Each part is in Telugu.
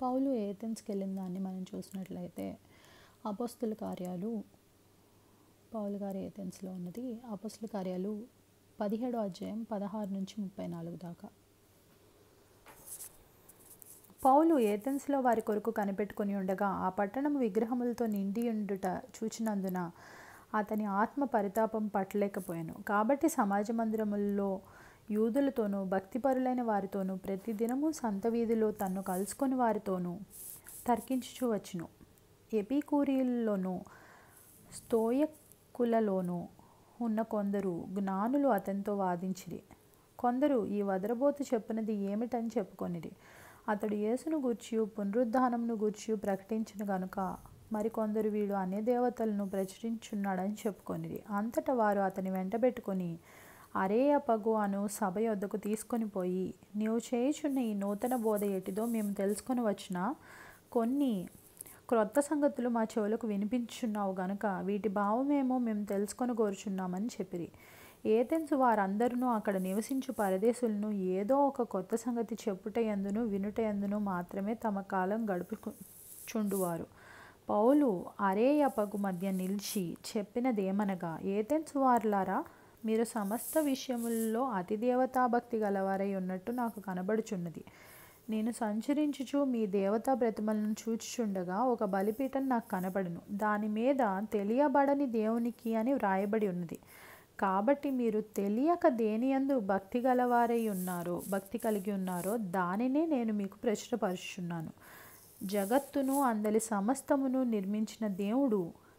పౌలు ఏథెన్స్కి వెళ్ళిన దాన్ని మనం చూసినట్లయితే అపోస్తుల కార్యాలు పౌలు గారి ఏథెన్స్లో ఉన్నది అపోస్తుల కార్యాలు పదిహేడో అధ్యాయం పదహారు నుంచి ముప్పై నాలుగు దాకా పౌలు ఏథెన్స్లో వారి కొరకు కనిపెట్టుకుని ఉండగా ఆ పట్టణం విగ్రహములతో నిండి ఉండుట చూచినందున అతని ఆత్మ పరితాపం పట్టలేకపోయాను కాబట్టి సమాజ మందిరముల్లో యూదులతోనూ భక్తిపరులైన వారితోనూ ప్రతిదినము సంత వీధిలో తన్ను కలుసుకొని వారితోనూ తర్కించుచూ వచ్చును ఎపికూరీల్లోనూ స్తోయకులలోనూ ఉన్న కొందరు జ్ఞానులు అతనితో వాదించిరి కొందరు ఈ వదరబోతు చెప్పినది ఏమిటని చెప్పుకొనిరి అతడు యేసును గూర్చి పునరుద్ధానమును గూర్చి ప్రకటించిన గనుక మరికొందరు వీడు అన్య దేవతలను ప్రచురించున్నాడని చెప్పుకొనిరి అంతటా వారు అతని వెంటబెట్టుకొని అరేయపగు అను సభ యొద్దకు తీసుకొని పోయి నీవు చేయుచున్న ఈ నూతన బోధ ఎటిదో మేము తెలుసుకొని వచ్చిన కొన్ని క్రొత్త సంగతులు మా చెవులకు వినిపించున్నావు గనుక వీటి భావమేమో మేము తెలుసుకొని కోరుచున్నామని చెప్పిరి ఏథెన్స్ వారందరూ అక్కడ నివసించు పరదేశులను ఏదో ఒక కొత్త సంగతి చెప్పుటయందును వినుటయందును మాత్రమే తమ కాలం గడుపుచుండువారు పౌలు అరేయపగు మధ్య నిలిచి చెప్పినదేమనగా ఏథెన్స్ వారులారా మీరు సమస్త విషయముల్లో అతి దేవతాభక్తి గలవారై ఉన్నట్టు నాకు కనబడుచున్నది నేను సంచరించుచు మీ దేవతా ప్రతిమలను చూచుచుండగా ఒక బలిపీఠం నాకు కనబడును దాని మీద తెలియబడని దేవునికి అని వ్రాయబడి ఉన్నది కాబట్టి మీరు తెలియక దేనియందు భక్తి గలవారై ఉన్నారో భక్తి కలిగి ఉన్నారో దానినే నేను మీకు ప్రచురపరుచున్నాను జగత్తును అందలి సమస్తమును నిర్మించిన దేవుడు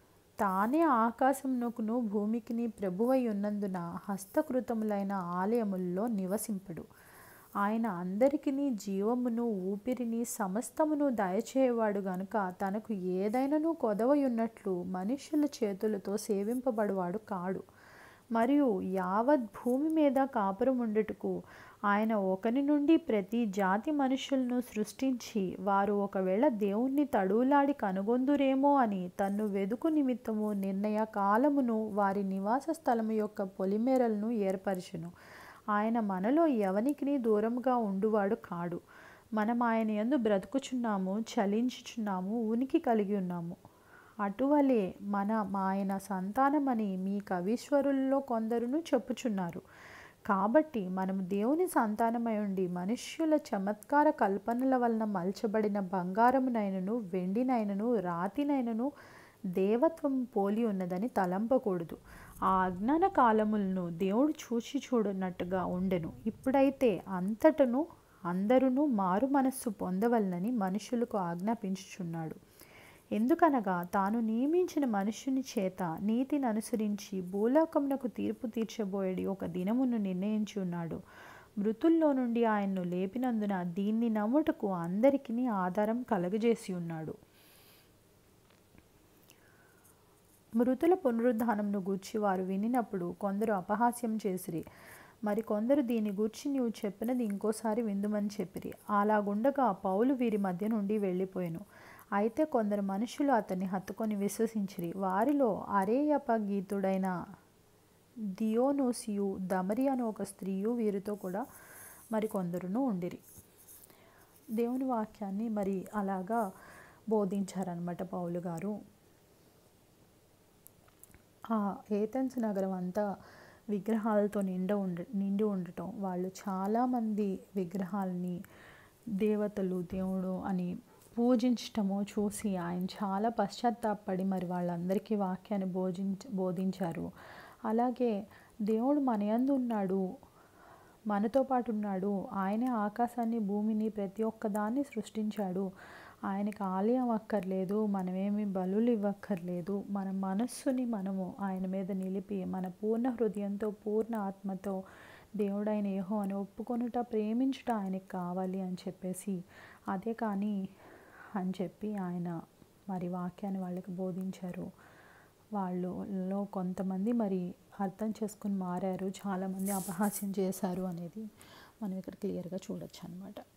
తానే ఆకాశమునకును భూమికిని ప్రభువై ఉన్నందున హస్తకృతములైన ఆలయముల్లో నివసింపడు ఆయన అందరికిని జీవమును ఊపిరిని సమస్తమును దయచేయవాడు గనుక తనకు ఏదైనాను కొదవయున్నట్లు మనుష్యుల చేతులతో సేవింపబడువాడు కాడు మరియు యావత్ భూమి మీద కాపురం ఉండుటకు ఆయన ఒకని నుండి ప్రతి జాతి మనుషులను సృష్టించి వారు ఒకవేళ దేవుణ్ణి తడువులాడి కనుగొందురేమో అని తన్ను వెదుకు నిమిత్తము నిర్ణయ కాలమును వారి నివాస స్థలము యొక్క పొలిమేరలను ఏర్పరచును ఆయన మనలో ఎవనికి దూరంగా ఉండువాడు కాడు మనం ఆయన యందు బ్రతుకుచున్నాము చలించుచున్నాము ఉనికి కలిగి ఉన్నాము అటువలే మన ఆయన సంతానమని మీ కవీశ్వరుల్లో కొందరును చెప్పుచున్నారు కాబట్టి మనము దేవుని సంతానమై ఉండి మనుష్యుల చమత్కార కల్పనల వలన మలచబడిన బంగారమునైనను వెండినైనను రాతినైనను దేవత్వం పోలి ఉన్నదని తలంపకూడదు ఆ అజ్ఞాన కాలములను దేవుడు చూచి చూడనట్టుగా ఉండెను ఇప్పుడైతే అంతటను అందరును మారు మనస్సు పొందవలనని మనుషులకు ఆజ్ఞాపించుచున్నాడు ఎందుకనగా తాను నియమించిన మనుష్యుని చేత నీతిని అనుసరించి భూలోకమునకు తీర్పు తీర్చబోయేది ఒక దినమును నిర్ణయించి ఉన్నాడు మృతుల్లో నుండి ఆయన్ను లేపినందున దీన్ని నమ్ముటకు అందరికీ ఆధారం కలగజేసి ఉన్నాడు మృతుల పునరుద్ధానంను గూర్చి వారు వినినప్పుడు కొందరు అపహాస్యం చేసిరి మరి కొందరు దీని గూర్చి నీవు చెప్పినది ఇంకోసారి విందుమని చెప్పిరి అలాగుండగా పౌలు వీరి మధ్య నుండి వెళ్ళిపోయాను అయితే కొందరు మనుషులు అతన్ని హత్తుకొని విశ్వసించిరి వారిలో అరేయప గీతుడైన దియోనోసియు దమరి అను ఒక స్త్రీయు వీరితో కూడా మరి కొందరును ఉండిరి దేవుని వాక్యాన్ని మరి అలాగా బోధించారనమాట పౌలు గారు ఆ ఏథెన్స్ నగరం అంతా విగ్రహాలతో నిండ ఉండ నిండి ఉండటం వాళ్ళు చాలామంది విగ్రహాలని దేవతలు దేవుడు అని పూజించటము చూసి ఆయన చాలా పశ్చాత్తాపడి మరి వాళ్ళందరికీ వాక్యాన్ని బోధించ బోధించారు అలాగే దేవుడు మన యందు ఉన్నాడు మనతో పాటు ఉన్నాడు ఆయనే ఆకాశాన్ని భూమిని ప్రతి ఒక్క దాన్ని సృష్టించాడు ఆయనకు ఆలయం అక్కర్లేదు మనమేమి బలులు ఇవ్వక్కర్లేదు మన మనస్సుని మనము ఆయన మీద నిలిపి మన పూర్ణ హృదయంతో పూర్ణ ఆత్మతో దేవుడైన ఏహో అని ఒప్పుకొనుట ప్రేమించుట ఆయనకి కావాలి అని చెప్పేసి అదే కానీ అని చెప్పి ఆయన మరి వాక్యాన్ని వాళ్ళకి బోధించారు వాళ్ళలో కొంతమంది మరి అర్థం చేసుకుని మారారు చాలామంది అపహాస్యం చేశారు అనేది మనం ఇక్కడ క్లియర్గా చూడొచ్చు అనమాట